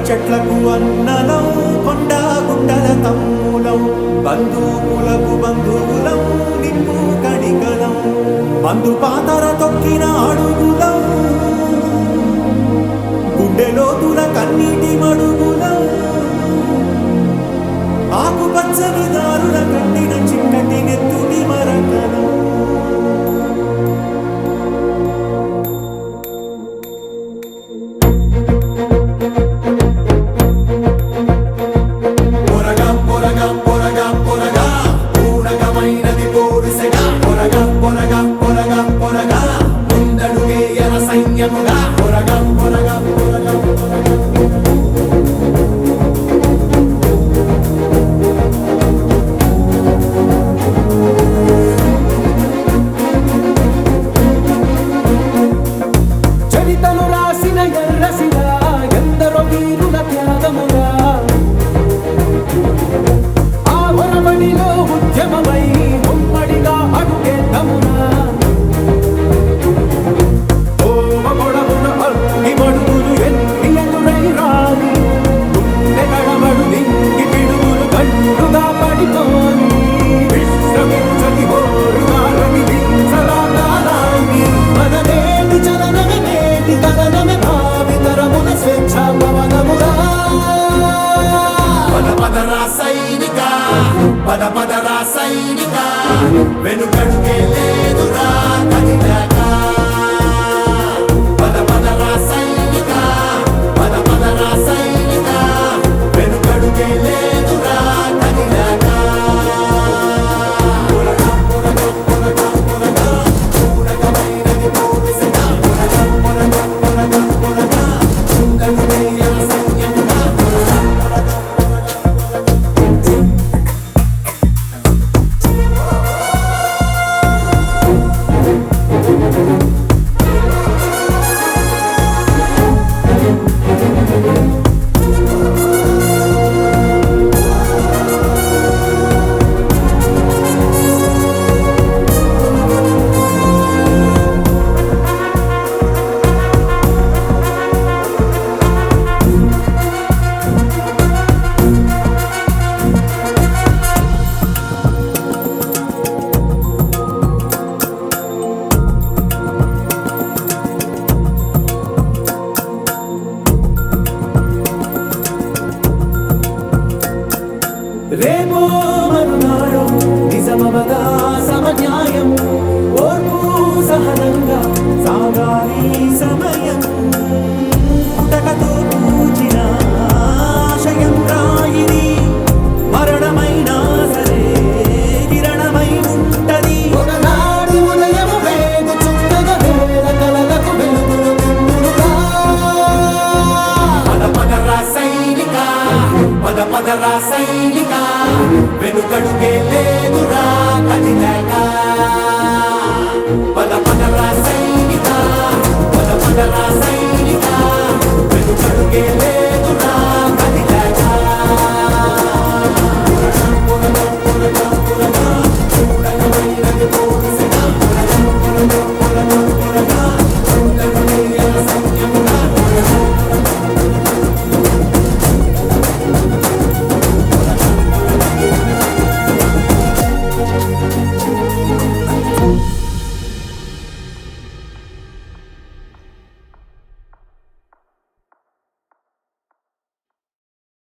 చెట్లకు అన్నలం కొండ గుండల తమ్ములం బంధువులకు బంధువులం నిప్పు కణికలం మందు పాతర తొక్కిన అడుగులం గుండెలోతుల కన్నీటి మడుగులం ఆకుపచ్చని దారుల కట్టిన చిక్కటి నెత్తుని మరకలం పొరగా పొరగా పొరగా పొరగా పూరకమైనది పోరుసెగా పొరగా పొరగా పొరగా పొరగా ముందడుగే ఎర సైన్యముగా పొరగా పొరగా పొరగా పొరగా చరితలు రాసిన ఎర్రసిగా ఎందరో వీరుల త్యాగముగా ఆ వరమణిలో ఉద్యమమై ఉమ్మడిగా అడుగేద్దమునా ఓమ పొడవున అగ్ని మడుగులు ఎన్ని ఎదురై రాని గుండె గడబడు నింగి పిడుగులు గండుగా పడిపోని విశ్రమించని హోరుగాలని హింసలాగాలాన్ని మననేటి చలనమే నేటి కథనమే భావితరమున స్వేచ్ఛా పవనమురా పద పదరా సైనిక పద పదరా సైనిక వెనుకడుగే